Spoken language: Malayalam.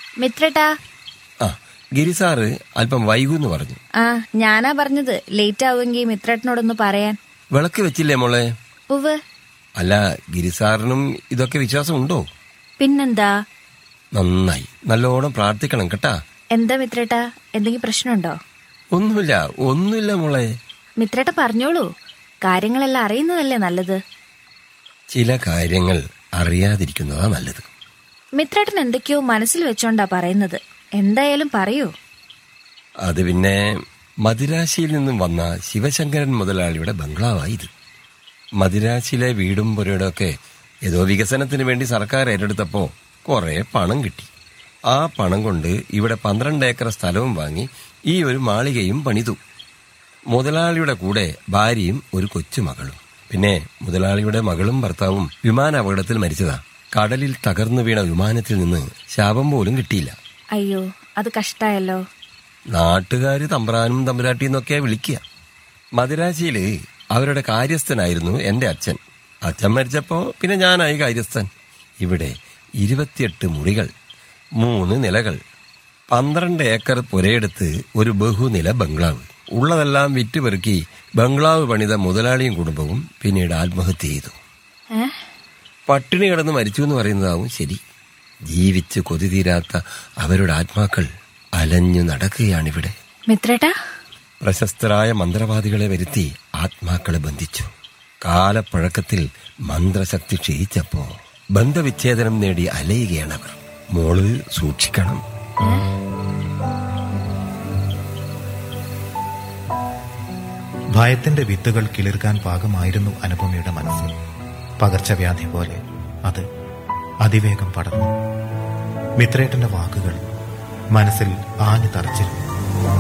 മിത്രട്ടാ ആ ഗിരിസാറ് അല്പം വൈകൂന്ന് പറഞ്ഞു ആ ഞാനാ പറഞ്ഞത് ലേറ്റ് ആവുമെങ്കിൽ മിത്രേട്ടനോടൊന്ന് പറയാൻ വിളക്ക് വെച്ചില്ലേ മോളെ ഉവ് അല്ല ഗിരിസാറിനും ഇതൊക്കെ വിശ്വാസം ഉണ്ടോ പിന്നെന്താ നന്നായി നല്ലോണം പ്രാർത്ഥിക്കണം കേട്ടാ എന്താ മിത്രേട്ടാ എന്തെങ്കിലും പ്രശ്നമുണ്ടോ ഒന്നുമില്ല ഒന്നുമില്ല മോളെ മിത്രേട്ട പറഞ്ഞോളൂ കാര്യങ്ങളെല്ലാം അറിയുന്നതല്ലേ നല്ലത് ചില കാര്യങ്ങൾ അറിയാതിരിക്കുന്നതാ നല്ലത് മിത്രേട്ടൻ എന്തൊക്കെയോ മനസ്സിൽ വെച്ചോണ്ടാ പറയുന്നത് എന്തായാലും പറയൂ അത് പിന്നെ മദിരാശിയിൽ നിന്നും വന്ന ശിവശങ്കരൻ മുതലാളിയുടെ ബംഗ്ലാവായി ഇത് മദിരാശിയിലെ വീടും പുരയുടെ ഒക്കെ ഏതോ വികസനത്തിന് വേണ്ടി സർക്കാർ ഏറ്റെടുത്തപ്പോ കുറെ പണം കിട്ടി ആ പണം കൊണ്ട് ഇവിടെ പന്ത്രണ്ട് ഏക്കർ സ്ഥലവും വാങ്ങി ഈ ഒരു മാളികയും പണിതു മുതലാളിയുടെ കൂടെ ഭാര്യയും ഒരു കൊച്ചുമകളും പിന്നെ മുതലാളിയുടെ മകളും ഭർത്താവും വിമാന അപകടത്തിൽ മരിച്ചതാ കടലിൽ തകർന്നു വീണ വിമാനത്തിൽ നിന്ന് ശാപം പോലും കിട്ടിയില്ല അയ്യോ അത് കഷ്ടായല്ലോ നാട്ടുകാര് തമ്പ്രാനും തമ്പുരാട്ടിയും എന്നൊക്കെയാ വിളിക്കുക മദിരാശിയില് അവരുടെ കാര്യസ്ഥനായിരുന്നു എന്റെ അച്ഛൻ അച്ഛൻ മരിച്ചപ്പോ പിന്നെ ഞാനായി കാര്യസ്ഥൻ ഇവിടെ ഇരുപത്തിയെട്ട് മുറികൾ മൂന്ന് നിലകൾ പന്ത്രണ്ട് ഏക്കർ പുരയെടുത്ത് ഒരു ബഹുനില ബംഗ്ലാവ് ഉള്ളതെല്ലാം വിറ്റുപെറുക്കി ബംഗ്ലാവ് പണിത മുതലാളിയും കുടുംബവും പിന്നീട് ആത്മഹത്യ ചെയ്തു ഏ പട്ടിണി കിടന്ന് മരിച്ചു എന്ന് പറയുന്നതാവും ശരി ജീവിച്ച് കൊതി തീരാത്ത അവരുടെ ആത്മാക്കൾ അലഞ്ഞു നടക്കുകയാണിവിടെ മിത്രേട്ടാ പ്രശസ്തരായ മന്ത്രവാദികളെ വരുത്തി ആത്മാക്കളെ ബന്ധിച്ചു കാലപ്പഴക്കത്തിൽ മന്ത്രശക്തി ക്ഷയിച്ചപ്പോ ബന്ധവിച്ഛേദനം നേടി അലയുകയാണവർ മോള് സൂക്ഷിക്കണം ഭയത്തിന്റെ വിത്തുകൾ കിളിർക്കാൻ പാകമായിരുന്നു അനുപമയുടെ മനസ്സ് പകർച്ചവ്യാധി പോലെ അത് അതിവേഗം പടർന്നു മിത്രേട്ടന്റെ വാക്കുകൾ മനസ്സിൽ ആഞ്ഞു തറച്ചിരുന്നു